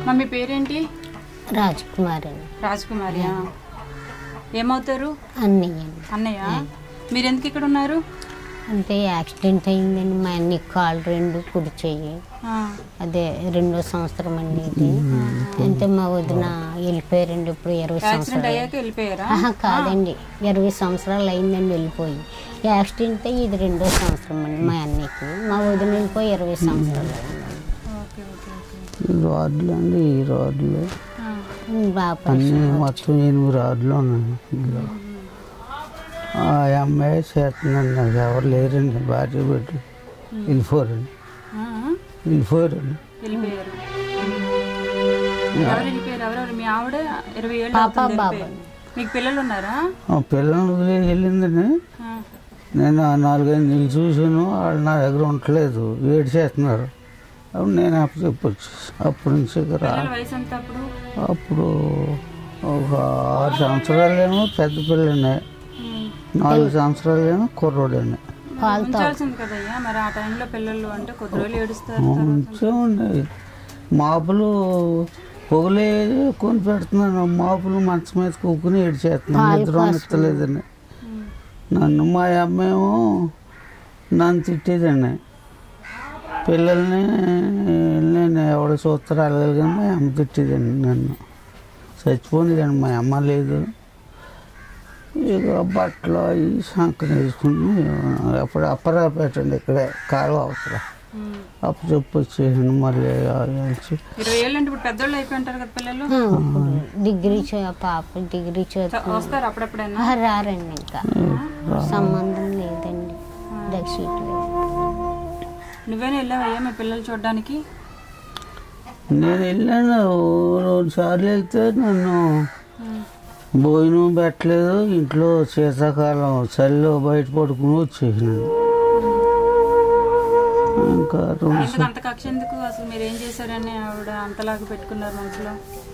మా మీ పేరేంటి రాజకుమారి రాజకుమారియా ఏమవుతారు అన్నయ్య అన్నయ్య మీరు ఎందుకు ఇక్కడ ఉన్నారు అంటే యాక్సిడెంట్ అయిందండి మా అన్ని కాళ్ళు రెండు కుడి చెయ్యి ఆ, అదే రెండో సంవత్సరం అండి ఇది అంటే మా వదిన వెళ్ళిపోయారండి ఇప్పుడు ఇరవై యాక్సిడెంట్ సంవత్సరాలు అయ్యాక వెళ్ళిపోయారా ఆహా కాదండి ఇరవై సంవత్సరాలు అయిందండి వెళ్ళిపోయి ఈ యాక్సిడెంట్ అయ్యి ఇది రెండో సంవత్సరం అండి మా అన్నయ్యకి మా వదిన వెళ్ళిపోయి ఇరవై సంవత్సరాలు అయిందండి ఓకే ఓకే ఓకే ఈ రాడ్లు అండి ఈ రాడ్లు ఆ, బాగా అన్నీ మొత్తం ఎనిమిది రాడ్లు ఉన్నాయి ఇందులో ఆ అమ్మాయి చేస్తున్నాను నాకు ఎవరు లేరండి భార్య పెట్టి వెళ్ళిపోరండి ఆ, వెళ్ళిపోరండి వెళ్ళిపోయారు ఎవరు వెళ్ళిపోయారు ఎవరెవరు మీ ఆవిడ ఇరవై ఏళ్ళు పాప, అవుతుంది బాబు. వెళ్ళిపోయి. మీకు పిల్లలు ఉన్నారా ఆ పిల్లల్ని వదిలేసి వెళ్ళిందని ఆ, నేను ఆ నాలుగైదు నెలలు చూసాను వాళ్ళు నా దగ్గర ఉండలేదు ఏడు చేస్తున్నారు అప్పుడు నేను అప్పుడు చెప్పొచ్చు అప్పటి నుంచి ఇక రా పిల్లల వయసు ఎంత అప్పుడు అప్పుడు ఒక ఆరు సంవత్సరాలేమో పెద్ద పిల్లనే ఉమ్, నాలుగు సంవత్సరాలేమో కుర్రోడనే పాలు ఉంచాల్సింది కదయ్యా మరి ఆ టైంలో పిల్లలు అంటే కొద్ది రోజులు ఏడుస్తారు మంచిగా ఉన్నాయి మాపులు పొగలే కొని పెడుతున్నాను మాపులు మంచం మీద కూకుని ఏడ్చేస్తున్నాను నిద్ర ఎత్తలేదని ఉమ్, నన్ను మా అమ్మేమో నన్ను తిట్టేదండి పిల్లల్ని నేను ఎవడ చూస్తారు వెళ్ళాలి కానీ మా అమ్మ తిట్టేదండి నన్ను చచ్చిపోయిందండి మా అమ్మ లేదు ఇక బట్టలు అవి సంకన వేసుకుని అప్పుడు అప్పరా పెట్టండి ఇక్కడే కాలువ అవసరం ఉమ్. అప్పుడు చెప్పు వచ్చేసాను మళ్ళీ ఆలోచించి ఇరవై ఏళ్ళు అంటే ఇప్పుడు పెద్దోళ్ళు అయిపోయి ఉంటారు కదా పిల్లలు ఆ, ఇప్పుడు డిగ్రీ చే పాప డిగ్రీ చదువు చ- వస్తారు అప్పుడప్పుడైనా ఆ, రారండి ఇంకా సంబంధం లేదండి దక్షిట్ లేదు నువ్వేనా వెళ్ళావయ్యా మీ పిల్లలు చూడడానికి నేను వెళ్ళాను రెండు సార్లు వెళ్తే నన్ను భోజనం పెట్టలేదు ఇంట్లో శీతాకాలం చలిలో బయట పడుకుని వచ్చేసినాను ఇంకా రెండు ఎందుకు అంత కక్ష ఎందుకు అసలు మీరు ఏం చేశారని ఆవిడ అంతలాగా పెట్టుకున్నారు మనసులో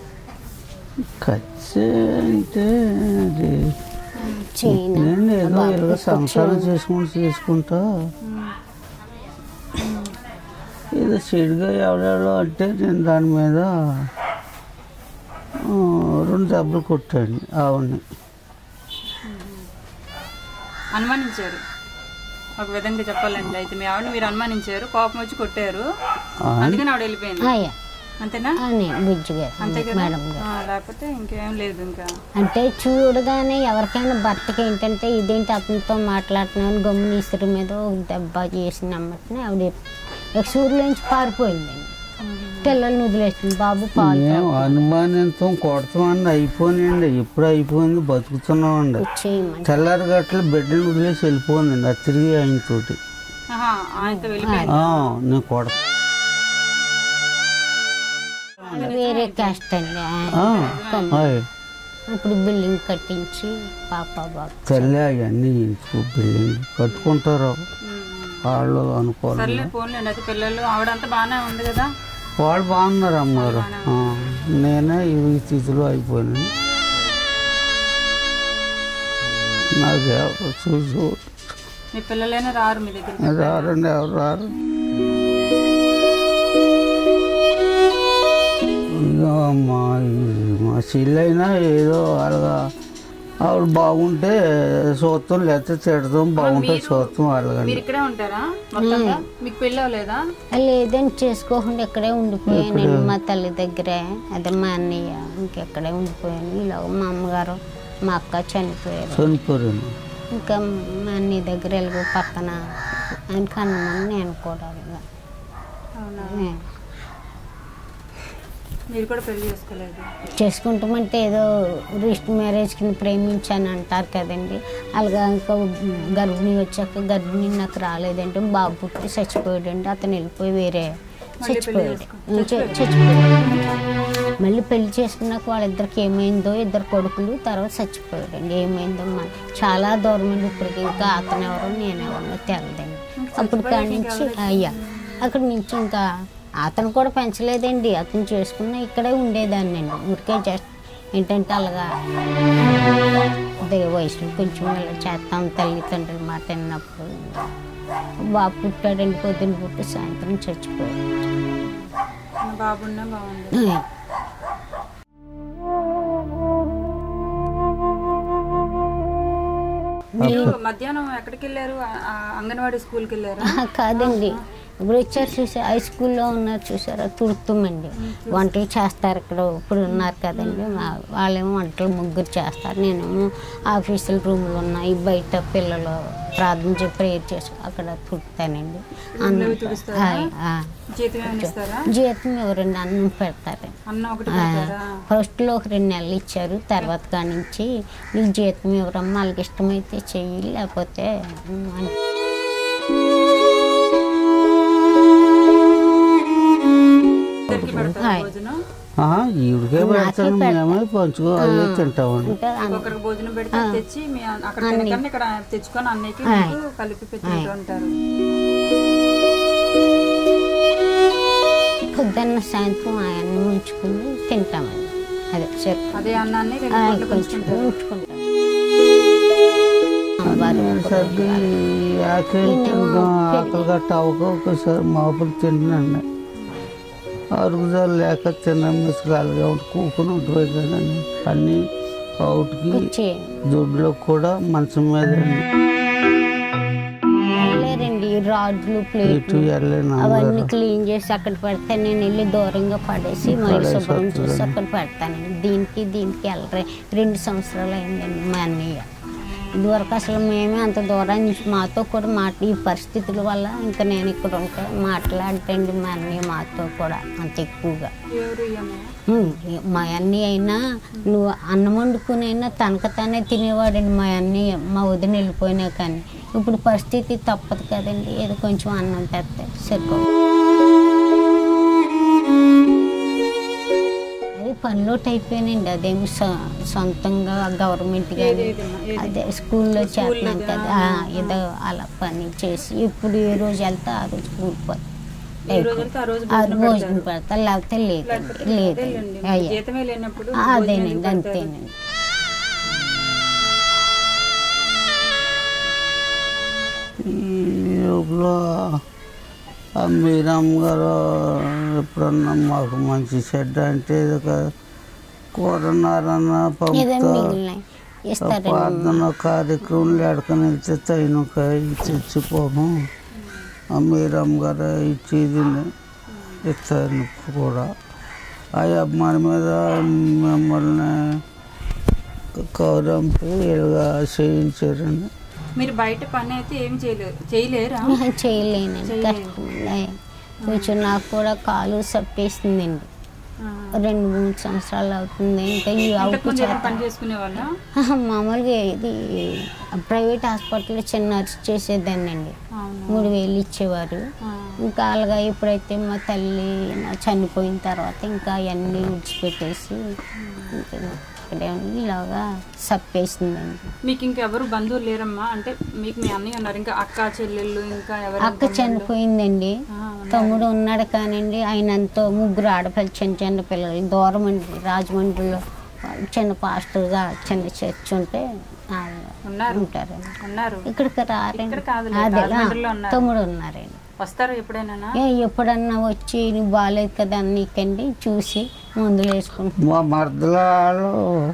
ఖర్చు అంటే అది చైనా నేను ఏదో ఇరవై సంవత్సరాలు చేసుకుంటూ చేసుకుంటా ఏదో చెడుగా ఎవడెవడో అంటే నేను దాని మీద ఆ, రెండు దెబ్బలు కొట్టాను ఆవిడని అనుమానించారు ఒక విధంగా చెప్పాలండి అయితే మీ ఆవిడ మీరు అనుమానించారు కోపం వచ్చి కొట్టారు అందుకని ఆవిడ వెళ్ళిపోయింది అయ్యా అంతేనా అని బుజ్జి గారు అంతే కదా మేడం గారు ఆ, లేకపోతే ఇంకేం లేదు ఇంకా అంటే చూడగానే ఎవరికైనా భర్తకి ఏంటంటే ఇదేంటి అతనితో మాట్లాడుతున్నాను గమ్మున ఇసురు మీద ఒక దెబ్బ చేసిన అమ్మటిని ఆవిడ ఎక్సూరులోంచి పారిపోయిందండి పిల్లల్ని వదిలేసింది బాబు పాలు మేము అనుమానించం కొడతామని అయిపోయిందండి ఎప్పుడు అయిపోయింది బతుకుతున్నామండి చేయమని తెల్లారి గట్ల బిడ్డను వదిలేసి వెళ్ళిపోయిందండి అది తిరిగి ఆయనతోటి ఆహా, ఆయనతో వెళ్ళిపోయింది ఆ, నేను కొడతా వేరే క్యాస్ట్ అండి ఆ, ఆయ్. ఇప్పుడు బిల్డింగ్ కట్టించి పాప బాబు తల్లి అవన్నీ బిల్డింగ్ కట్టుకుంటారు ఉమ్. వాళ్ళు అనుకోవాలి సర్లే ఫోన్లేండి అయితే పిల్లలు ఆవిడంతా బాగానే ఉంది కదా వాళ్ళు బాగున్నారు అమ్మగారు ఆ, నేనే ఈ స్థితిలో అయిపోయాను నాకు ఎవరు చూసి మీ పిల్లలైనా రారు మీ దగ్గరికి రారండి ఎవరు రారు ఇక మా ఈ- మా చెల్లైనా ఏదో అలాగా ఆవిడ బాగుంటే చూస్తాం లేకపోతే తిడతాం బాగుంటే చూస్తాం అలాగని మీరు ఇక్కడే ఉంటారా మొత్తంగా మీకు పెళ్ళి అవ్వలేదా లేదని చేసుకోకుండా ఇక్కడే ఉండిపోయానండి మా తల్లి దగ్గరే అదే మా అన్నయ్య ఇంకెక్కడే ఉండిపోయాను ఇలాగ మా అమ్మగారు మా అక్క చనిపోయారు చనిపోయాను ఇంకా మా అన్నయ్య దగ్గర వెళ్ళి పక్కన ఆయన కన్నమని నేను కూడా ఇక. అవునా ఏ. మీరు కూడా పెళ్లి చేసుకోలేదు చేసుకుంటామంటే ఏదో రిస్ట్ మ్యారేజ్ కింద ప్రేమించాను అంటారు కదండి అలాగా ఇంకా గర్భిణి వచ్చాక గర్భిణి నాకు రాలేదంటే బాబు పుట్టి చచ్చిపోయాడండి అతను వెళ్ళిపోయి వేరే చచ్చిపోయాడు చ- చచ్చిపోయాడు మళ్ళీ పెళ్లి చేసుకున్నాక వాళ్ళిద్దరికి ఏమైందో ఇద్దరు కొడుకులు తర్వాత చచ్చిపోయాడండి ఏమైందో మన చాలా దూరం అండి ఇప్పటికి ఇంకా అతను ఎవరో నేనెవరో తెలదండి అప్పుడు కాడి నుంచి అయ్యా అక్కడి నుంచి ఇంకా అతను కూడా పెంచలేదండి అతను చేసుకున్న ఇక్కడే ఉండేదాన్ని అండి ఊరికే జస్ట్ ఏంటంటే అలాగా అదే వయసులో కొంచెం ఇలా చేస్తాం తల్లిదండ్రుల మాట విన్నప్పుడు బాబు పుట్టాడండి పొద్దున్న పుట్టి సాయంత్రం చచ్చిపోయాడు బాబున్నా బాగుంది మీరు మధ్యాహ్నం ఎక్కడికి వెళ్ళారు ఆ- ఆ అంగన్వాడీ స్కూల్కి వెళ్ళారా ఆహా, కాదండి ఇప్పుడు వచ్చారు చూసారు హై స్కూల్లో ఉన్నారు చూసారా తుడుతుమండి వంటలు చేస్తారు ఇక్కడ ఇప్పుడు ఉన్నారు కదండి మా- వాళ్ళేమో వంటలు ముగ్గురు చేస్తారు నేనేమో ఆఫీసుల రూమ్లో ఉన్నాయి బయట పిల్లలు ప్రార్థన చేసి ప్రేయర్ చేసి అక్కడ తుడుతానండి రూమ్లో తుడుస్తారా? ఆ, జీతం ఏమైనా ఇస్తారా జీతం ఎవరండి అన్నం పెడతారు అన్న ఒకటి పెడతారా ఫస్ట్లో ఒక రెండు నెలలు ఇచ్చారు తర్వాత కానించి నీకు జీతం ఎవరమ్మా వాళ్ళకి ఇష్టమైతే చెయ్యి లేకపోతే ఉమ్, అని ఇద్దరికి పెడతారా హాయ్. భోజనం ఆ, ఈవిడికే పెడతాను మేమే పంచుకో అదే తింటామండి అంటే అన్- ఒకరికి భోజనం పెడితే తెచ్చి మీ అన్న- అక్కడ తినకన్నా ఇక్కడ తెచ్చుకొని అన్నయ్యకి హాయ్. మీకు కలిపి పెట్టుకుంటూ ఉంటారు పొద్దున్న సాయంత్రం ఆయన ఉంచుకుని తింటామండి అదే సరే అదే అన్నాన్ని రెండు ఆ, పూటలు కొంచెం పంచుకుంటారు ఉంచుకుంటాం వారు సర్ది ఆకలి తినడం ఆకలి గట్ట అవ్వక ఒకసారి మాపులు తిన్నాను అరుగుదల లేక తిన్న మిసకాలుగా ఉండి కూకుని ఉంటుంది కదండి అన్నీ అవుట్కి వచ్చి దొడ్లో కూడా మంచం మీద వెళ్ళారండి ఈ రాడ్లు ఇటు ప్లేట్లు వెళ్ళిన అవన్నీ క్లీన్ చేసి అక్కడ పెడితే నేను వెళ్ళి దూరంగా పడేసి మళ్ళీ శుభ్రం చేసి అక్కడ పెడతానండి దీనికి దీనికి వెళ్ళరే రెండు సంవత్సరాలు అయిందండి మా అన్నయ్య ఇదివరకు అసలు మేమే అంత దూరం నుంచి మాతో కూడా మాట ఈ పరిస్థితుల వల్ల ఇంకా నేను ఇక్కడ ఉంటే మాట్లాడటండి మా అన్నయ్య మాతో కూడా అంత ఎక్కువగా ఎవరు ఈ అన్నయ్య ఉమ్, మా అన్నయ్య అయినా నువ్వు అన్నం వండుకునైనా తనక తానే తినేవాడండి మా అన్నయ్య మా వదిన వెళ్ళిపోయినా కానీ ఇప్పుడు పరిస్థితి తప్పదు కదండి ఏదో కొంచెం అన్నం తెస్తే సరిపో అది పనిలోటి అయిపోయానండి అదేమి సొ- సొంతంగా గవర్నమెంట్ కానీ అదే స్కూల్లో చేస్తున్నాం కదా ఆ, ఏదో అలా పని చేసి ఇప్పుడు ఏ రోజు వెళ్తే ఆ రోజు కూలిపోతుంది ఏ రోజు వెళ్తే ఆ రోజు అది భోజనం పెడతా లేకపోతే లేదండి లేదండి అదేలేండి. అయ్యా జీతమే లేనప్పుడు ఆ, భోజనం అదేనండి ఎందుకు పెడతారు? అంతేనండి ఈ లోపల ఆ మీరమ్మ గారు ఎప్పుడన్నా మాకు మంచి చెడ్డ అంటే ఇది ఒక కూరన్నారన్న ఏదో పంపుతా మిగిలినాయి ఇస్తారండి ప్రార్థన కార్యక్రమం ఎడకని వెళ్తే తైనకాయ తెచ్చిపోము ఆ మీరమ్మ గారు ఇచ్చేది ఇస్తారు ఇప్పుడు కూడా ఆ అమ్మాయి మీద మిమ్మల్ని కౌరంపు ఇలాగా చేయించారండి మీరు బయట పని అయితే ఏం చేయలేరు చేయలేరా చేయలేనండి కష్టం అయ్యా. కొంచెం నాకు కూడా కాలు సప్పేసిందండి ఆ. రెండు మూడు సంవత్సరాలు అవుతుంది ఇంకా ఈ ఇంతకు అవుట్ ముందు ఏమైనా పని చేసుకునే వాళ్ళ మామూలుగా ఇది ప్రైవేట్ హాస్పిటల్లో చిన్న నర్స్ చేసేదాన్నండి అవును మూడు వేలు ఇచ్చేవారు ఆ. ఇంకా అలాగా ఎప్పుడైతే మా తల్లి నా చనిపోయిన తర్వాత ఇంకా అవన్నీ విడిచిపెట్టేసి ఇంకా ఇక్కడే ఉండి ఇలాగా సప్పేసిందండి మీకు ఇంకెవరు బంధువులు లేరమ్మా అంటే మీకు మీ అన్నయ్య ఉన్నారు ఇంకా అక్క చెల్లెళ్ళు ఇంకా ఎవరు అక్క చనిపోయిందండి ఆ, తమ్ముడు ఉన్నాడు కానండి ఆయన ఎంతో ముగ్గురు ఆడపిల్లలు చిన్న చిన్న పిల్లలు దూరం అండి రాజమండ్రిలో చిన్న పాస్టర్గా చిన్న చర్చ్ ఉంటే వాళ్ళు ఉన్నారు ఉంటారండి ఉన్నారు ఇక్కడికి రారండి ఇక్కడ కాదులే, అదే ఆ, రాజమండ్రిలో ఉన్నారు. తమ్ముడు ఉన్నారండి వస్తారు ఎప్పుడైనా ఏ ఎప్పుడన్నా వచ్చి నువ్వు బాగాలేదు కదా నీకండి చూసి మందులు వేసుకుంటాం మా మర్దలాలు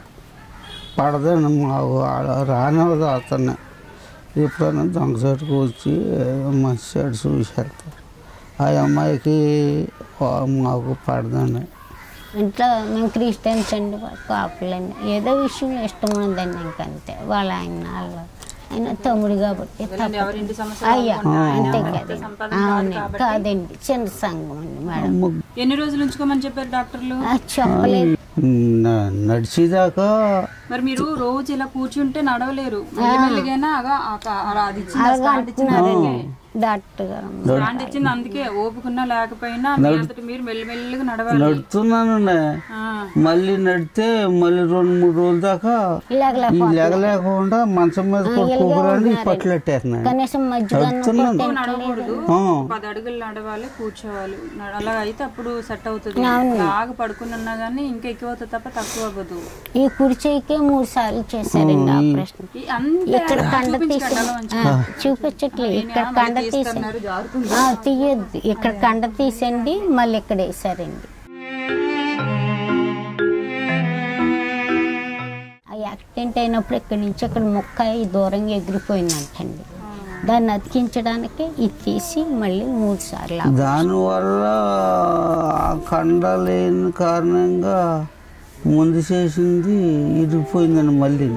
పడదండి మాకు వాళ్ళు రానివ్వదు అతన్ని ఎప్పుడైనా దొంగ చెట్టుకు వచ్చి ఏదో మంచి చెడు చూసి వెళ్తారు ఆ అమ్మాయికి ఆ మాకు పడదండి ఇంట్లో మేము క్రిస్టియన్స్ అండి కాపులండి ఏదో విషయం ఇష్టం ఉందండి ఇంకంతే వాళ్ళ ఆయన వాళ్ళు ఆయన తమ్ముడు కాబట్టి తప్పదు. ఎవరింటి సమస్య అయ్యా అంతే ఎంత కదండి సంపాదన కాదు అవునండి కాబట్టి. కాదండి చిన్న సంఘం అండి మేడం ముగ్గు- ఎన్ని రోజులు ఉంచుకోమని చెప్పారు డాక్టర్లు ఆ, చెప్పలేదు న- నడిచేదాకా మరి మీరు రోజు ఇలా కూర్చుంటే నడవలేరు మెల్లిమెల్లిగానే అగా ఆ- ఆ- అది ఇచ్చిన స్టాండ్ ఇచ్చినారండి డాక్టర్ గారు స్టాండ్ ఇచ్చింది అందుకే ఓపుకున్నా లేకపోయినా మీ అంతటి మీరు మెల్లిమెల్లిగా నడవాలి నడుతున్నాను ఆ, మళ్ళీ నడితే మళ్ళీ రెండు మూడు రోజుల దాకా ఇలాగలా ఈ లేగలేకుండా మంచం మీద కూకురండి పట్లెట్టేస్తున్నాయి కనీసం మజ్జిగ నడుతున్నాను నడవకూడదు ఆ. పది అడుగులు నడవాలి కూర్చోవాలి నడ- అలా అయితే అప్పుడు సెట్ అవుతుంది బాగా పడుకుని ఉన్నా గానీ ఇంకా ఎక్కువ అవుతుంది తప్ప తక్కువ అవ్వదు ఈ కుడి చేయికే మూడు సార్లు చేశారండి ఆపరేషన్ ఈ అంత ఇక్కడ కండ తీసి చూపించగలవా మంచిగా? ఆ, చూపించట్లేదు ఇక్కడ కండ తీసండి తీస్తున్నారు, జారుతుంది ఆ, తీయొద్దు ఇక్కడ కండ తీసండి మళ్ళీ ఇక్కడ వేసారండి ఆ యాక్ట్ యాక్సిడెంట్ అయినప్పుడు ఇక్కడి నుంచి అక్కడ ముక్క ఈ దూరంగా ఎగిరిపోయిందంటండి దాన్ని అతికించడానికి ఇది తీసి మళ్ళీ మూడు సార్లు ఆపరేషన్. దానివల్ల ఆ కండ లేని కారణంగా ముందు చేసింది ఇరిగిపోయిందండి మళ్ళీ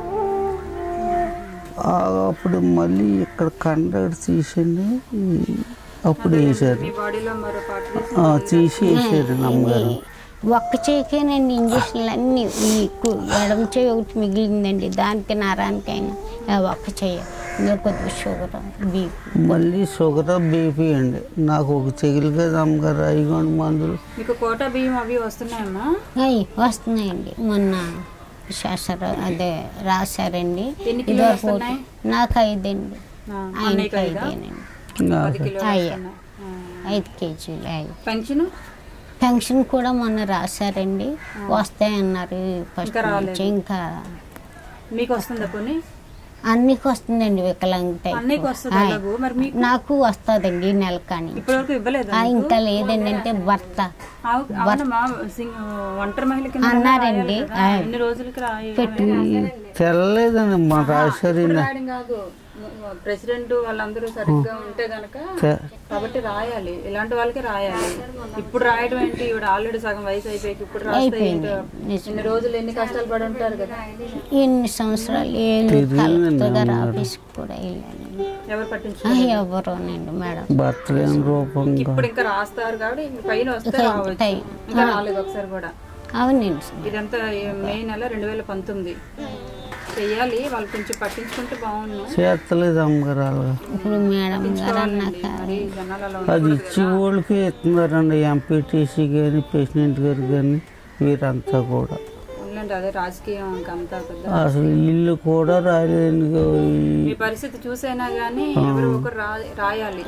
ఆ, అప్పుడు మళ్ళీ ఇక్కడ కండ తీసండి అప్పుడు వేసారు మీ బాడీలో మరో పార్ట్ ఆ, తీసి వేసారు అమ్మగారు ఒక్క చేకేనండి ఇంజక్షన్లు అన్నీ ఈ కు- ఎడమ చేయి ఒకటి మిగిలిందండి దానికి నరానికైనా ఆ ఒక్క చేయ ఇంకా కొద్దిగా షుగర్ బీపీ మళ్ళీ షుగర్ బీపీ అండి నాకు ఒక చెగిలి కదా అమ్మగారు ఐగొండ మందులు మీకు కోటా బియ్యం అవి వస్తున్నాయమ్మా అయ్యి వస్తున్నాయండి మొన్న శాస్త్ర అదే రాశారండి ఎన్ని కిలోలు ఇదివరకు వస్తున్నాయి? నాకు ఐదండి ఆ, ఆయనకి అన్నయ్యకి ఐదా? ఐదేనండి పది నాకు కిలోలు అయ్యా. వస్తున్నాయి. ఆ. ఐదు కేజీలు ఐదు పెన్షన్ పెన్షన్ కూడా మొన్న రాశారండి వస్తాయన్నారు ఫస్ట్ ఇంకా రాలేదు. నుంచి ఇంకా మీకు వస్తుందా కొన్ని అన్నికి వస్తుందండి వికలాంగ టైప్. అన్నయ్యకి వస్తుంది ఆయ్. అలాగూ మరి మీకు నాకు వస్తుందండి ఈ నెల కానీ ఇప్పటి వరకు ఇవ్వలేదు ఆ, ఇంకా లేదండి అంటే భర్త అవునమ్మా సింగ్- ఒంటరి మహిళ కింద అన్నారండి. రాయాలి కదా. ఆయ్. ఎన్ని రోజులకి రాయి పెట్టు తెల్లలేదండి మా రాశారు ఈయన. రాయడం కాదు ప్రెసిడెంట్ వాళ్ళందరూ సరిగ్గా ఉంటే గనక తె- కాబట్టి రాయాలి ఇలాంటి వాళ్ళకి రాయాలి ఇప్పుడు రాయడం ఏంటి ఇప్పుడు ఆల్రెడీ సగం వయసు అయిపోయి ఇప్పుడు రాస్తే ఏంటో ఎన్ని రోజులు ఎన్ని కష్టాలు పడి ఉంటారు కదా ఎన్ని సంవత్సరాలు ఏళ్ళు తిరిగిందండి కలెక్టర్ గారు అమ్మగారు. ఆఫీస్కి కూడా వెళ్ళాను ఎవరు పట్టించు ఆ, ఎవరోనండి మేడం భర్త లేని రూపంగా ఇప్పుడు ఇంకా రాస్తారు కాబట్టి ఇంక పైన వస్తే ఇంకా రావచ్చు టైం. ఇంకా రాలేదు ఒకసారి కూడా అవునండి సార్. ఇదంతా ఈ మే నెల రెండు వేల పంతొమ్మిది చెయ్యాలి వాళ్ళు కొంచెం పట్టించుకుంటే బాగుండు చేస్తలేదు అమ్మగారు అలాగా ఇప్పుడు మేడం గారు అన్నాక మరి జనాలు అలా అది ఇచ్చి వాళ్ళకి ఇస్తున్నారండి ఎంపీటీసీ కానీ ప్రెసిడెంట్ గారు కానీ వీరంతా కూడా ఉండండి అదే రాజకీయం ఇంకంతా పెద్ద అసలు ఇల్లు కూడా రాలేదండి మీ పరిస్థితి చూసైనా గానీ ఎవరు ఒకరు రా- రాయాలి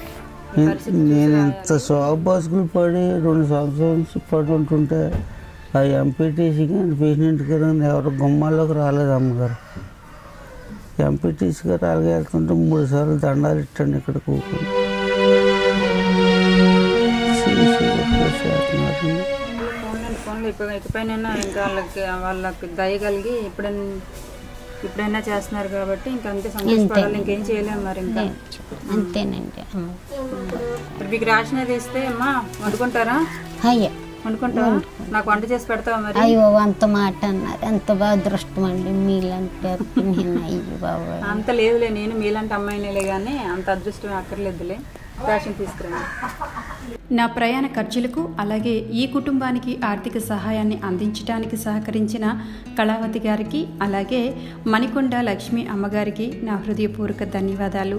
నేను ఎంత షాప్ బస్సులు పడి రెండు సంవత్సరాల నుంచి పడి ఉంటుంటే ఆ ఎంపీటీసీ కానీ ప్రెసిడెంట్ గారు కానీ ఎవరు గుమ్మాల్లోకి రాలేదు అమ్మగారు ఎంపీటీసీ గారు అలాగే వెళ్తుంటే మూడు సార్లు దండాలు ఇట్టండి ఇక్కడ కూర్చొని చేసి చేస్తున్నారు. ఫోన్లు ఫోన్లు ఇప్పుడు ఇకపైన ఇంకా వాళ్ళకి వాళ్ళకి దయ కలిగి ఎప్పుడైనా ఇప్పుడైనా చేస్తున్నారు కాబట్టి ఇంకా అంతే సంతోషపడాలి ఇంకేం చేయలేము మరి ఇంకా అంతేనండి అమ్మ. ఇప్పుడు మీకు రేషన్ ఇస్తే అమ్మా వండుకుంటారా అయ్యా వండుకుంటావా నాకు వంట చేసి పెడతావా మరి అయ్యో అంత మాట అన్నారు ఎంత బాగా అదృష్టం అండి మీలంటే నేను అయ్యి బాబు అంత లేదులే నేను మీలాంటి అమ్మాయినేలే కానీ అంత అదృష్టం అక్కర్లేదులే రేషన్ తీసుకురండి నా ప్రయాణ ఖర్చులకు అలాగే ఈ కుటుంబానికి ఆర్థిక సహాయాన్ని అందించడానికి సహకరించిన కళావతి గారికి అలాగే మణికొండ లక్ష్మి అమ్మగారికి నా హృదయపూర్వక ధన్యవాదాలు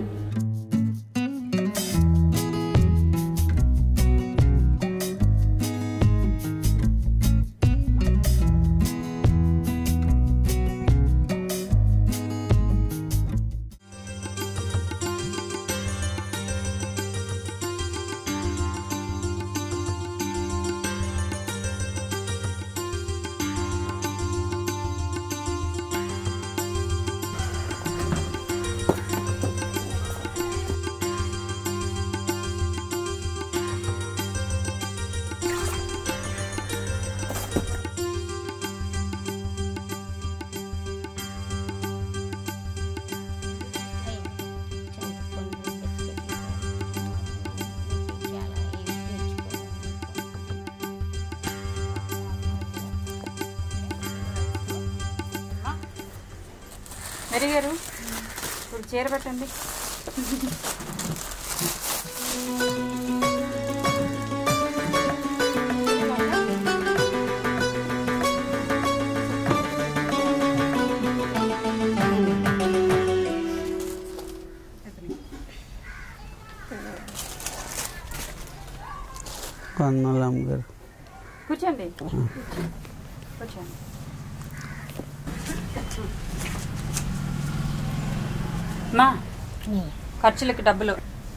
మెరి గారు ఇప్పుడు చీర పెట్టండి కొన్నాళ్ళు అమ్మగారు కూర్చోండి కూర్చోండి మా ఖర్చులకి డబ్బులు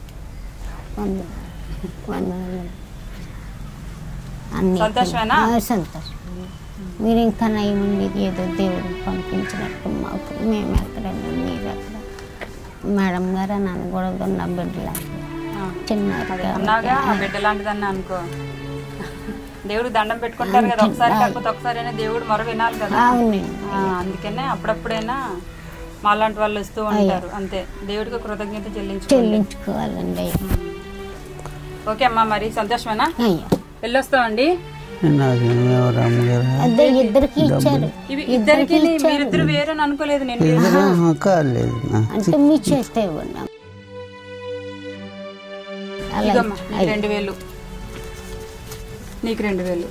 అన్ని సంతోషమేనా? ఆ, సంతోషం మీరు ఇంకా నయమండి ఏదో దేవుడు పంపించినట్టు మాకు మేము ఎక్కడన్నా మీరు ఎక్కడ మేడం గారు అని అనకూడదు నా బిడ్డలా ఆ, చిన్న అదే అన్నాగా ఆ బిడ్డ లాంటిదన్నా అనుకో దేవుడికి దండం పెట్టుకుంటారు కదా ఒకసారి కాకపోతే ఒకసారి అయినా దేవుడు మొర వినాలి కదా అవునండి ఆ, అందుకనే అప్పుడప్పుడైనా మాలాంటి వాళ్ళు వస్తూ ఉంటారు అంతే దేవుడికి కృతజ్ఞత చెల్లించుకోండి చెల్లించుకోవాలండి ఓకే అమ్మా మరి సంతోషమేనా అయ్యా వెళ్ళొస్తామండి నాకేం ఎవరు అమ్మగారు అదే ఇద్దరికి ఇచ్చారు ఇవి ఇద్దరికి మీరిద్దరు వేరని అనుకోలేదు నేను ఎదురు కాలేదు నా అంటే మీ చేస్తే ఇవ్వండి అలా ఇదిగోమ్మా, నీకు రెండు వేలు నీకు రెండు వేలు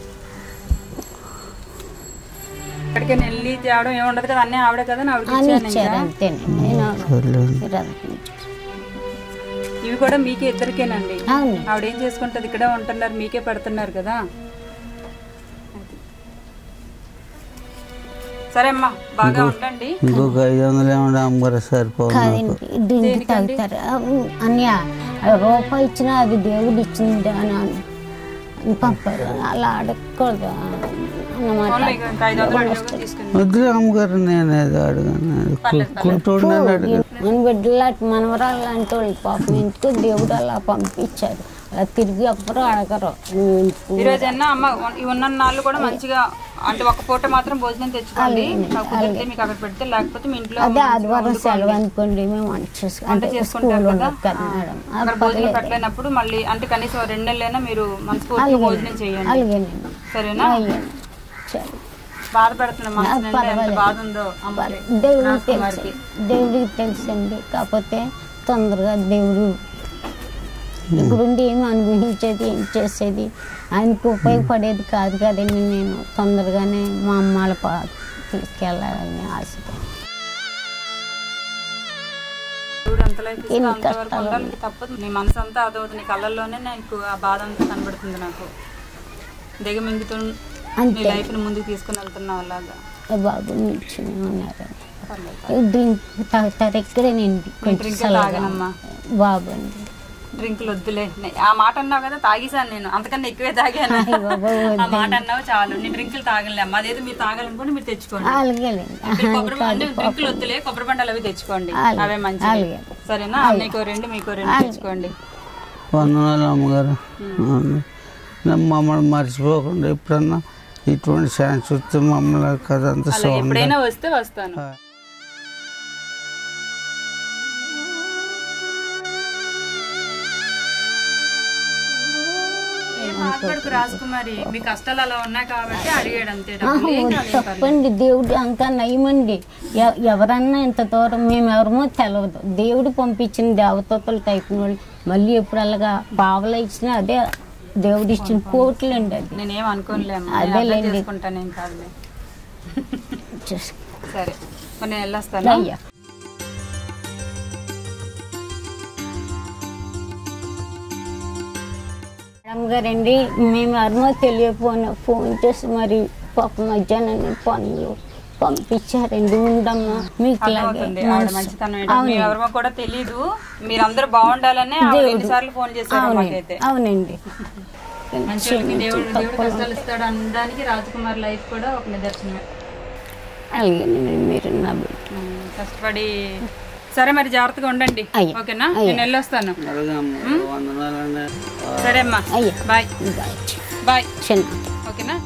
ఇక్కడికి వెళ్ళి తేవడం ఏమి ఉండదు కదా అన్నీ ఆవిడే కదా నా ఆవిడకి అని ఇచ్చాను ఇచ్చారు ఇంకా. అంతేనండి నేను సర్లేదు. ఇరవై ఇచ్చారు. ఇవి కూడా మీకే ఇద్దరికేనండి అవును ఆవిడ ఏం చేసుకుంటది ఇక్కడే ఉంటున్నారు మీకే పెడుతున్నారు కదా సరే అమ్మా బాగా ఉండండి ఇంకొక ఐదు వందలు ఏమన్నా అమ్మగారు సరిపోదు నాకు కాదండి డ్రింక్ తాగుతారు అన్నయ్య రూపాయి ఇచ్చినా అది దేవుడు ఇచ్చింది అని అని పంపారు అలా అడగకూడదు అన్నమాట ఫోన్లో ఇంకా ఇంకా ఐదు వందలు ఉద్యోగం తీసుకుంది వద్దులే అమ్మగారు నేను ఏదో అడిగాను కుంటూడు నేను అడిగాను మన బిడ్డలాంటి మనవరాలు లాంటి వాళ్ళు పాపం ఇంటికి దేవుడు అలా పంపించారు అలా తిరిగి ఎవ్వరు అడగరు ఈ రోజైనా అమ్మ ఈ ఉన్న నాళ్ళు కూడా మంచిగా అంటే ఒక పూట మాత్రం భోజనం తెచ్చుకోండి నాకు కుదిరితే మీకు అక్కడ పెడితే లేకపోతే మీ ఇంట్లో అదే ఆదివారం సెలవు అనుకోండి మేము వంట చేసుకు అంటే స్కూల్ ఉండదు కదా మేడం అక్కడ భోజనం పెట్టలేనప్పుడు మళ్ళీ అంటే కనీసం ఓ రెండు నెలలైనా మీరు మనస్ఫూర్తిగా భోజనం చేయండి అలాగేనండి సరేనా అయ్యండి సరే బాధపడుతున్న మనసు నిండా ఎంత బాధ ఉందో అమ్మకి దేవుడికి తెలుసు దేవుడికి తెలుసండి కాకపోతే తొందరగా దేవుడు ఇక్కడుండి ఏమి అనుభవించేది ఏం చేసేది ఆయనకు ఉపయోగపడేది కాదు కదండి నేను తొందరగానే మా అమ్మాల పా తీసుకెళ్ళాలని ఆశపడి దేవుడు ఎంత లైఫ్ ఇస్తే అంతవరకు ఉండాలి నీకు తప్పదు నీ మనసు అంతా అదవుతుంది నీ కళ్ళల్లోనే నాకు ఆ బాధ అంతా కనబడుతుంది నాకు దిగమింగుతూ నీ లైఫ్ ని ముందుకు తీసుకుని వెళ్తున్నావు అలాగా ఆ బాబు నిల్చుని ఉన్నారు పర్లేదు డ్రింక్ తాగుతారు ఇక్కడేనండి కొంచెం డ్రింక్ చల్లగా తాగనమ్మా బాబు అండి డ్రింకులు వద్దులే నే- ఆ మాట అన్నావు కదా తాగేసాను నేను అంతకన్నా ఎక్కువే తాగాను బాబోయ్, ఆ మాట అన్నావు చాలు నేను డ్రింకులు తాగలే అమ్మా అదేదో మీరు తాగాలనుకోండి మీరు తెచ్చుకోండి అలాగేనండి మీరు కొబ్బరి అంటే డ్రింకులు వద్దులే కొబ్బరి బండలు అవి తెచ్చుకోండి అలాగే, అవే మంచిది అలాగే. సరేనా నీకు రెండు మీకు రెండు తెచ్చుకోండి వందనాలు అమ్మగారు అవును. నా మమ్మల్ని మర్చిపోకుండా ఎప్పుడన్నా ఇటువంటి ఛాన్స్ వస్తే మమ్మల్ని కథ అంతా అలాగే సౌండ్ ఎప్పుడైనా వస్తే వస్తాను ఏం మాట్లాడుకు రాజకుమారి మీ కష్టాలు అలా ఉన్నాయి కాబట్టి అడిగాడు అంతే డబ్బులు ఏం కాదు, ఏం పర్లేదు. తప్పండి దేవుడు అంతా నయమండి ఎ- ఎవరన్నా ఇంత దూరం మేము ఎవరమో తెలియదు దేవుడు పంపించిన దేవతలు టైపున వాళ్ళు మళ్ళీ ఎప్పుడు అలాగా బావలు ఇచ్చినా అదే దేవుడు ఇచ్చిన కోట్లు అండి అది నేనేం అనుకోనులే అమ్మా. నేను అర్థం చేసుకుంటాను ఏం కాదులే చూసి- సరే మరి నేను వెళ్ళొస్తాను అయ్యా మేడం గారండి మేము ఎవరినో తెలియకపోయినా ఫోన్ చేసి మరి పాప మధ్యాహ్నం పనులు పంపించారండి ఉండమ్మా మీకు ఇలాగే అర్థమవుతుంది ఆవిడ మనసు- మంచితనం ఏంటో మీ ఎవరిమో కూడా తెలీదు మీరందరూ బాగుండాలనే ఆవిడ ఎన్నిసార్లు ఫోన్ చేశారు మాకైతే అవునండి మంచి వాళ్ళకి దేవుడు దేవుడు కష్టాలు ఇస్తాడు అనడానికి రాజకుమార్ లైఫ్ కూడా ఒక నిదర్శనమే అలాగేనండి మీరు నా బిడ్డ ఉమ్, కష్టపడి సరే మరి జాగ్రత్తగా ఉండండి అయ్యా. ఓకేనా నేను వెళ్ళొస్తాను అలాగే అమ్మగారు వందనాలండి సరే అమ్మా అయ్యా బాయ్ ఇంకా బాయ్ చిన్న ఓకేనా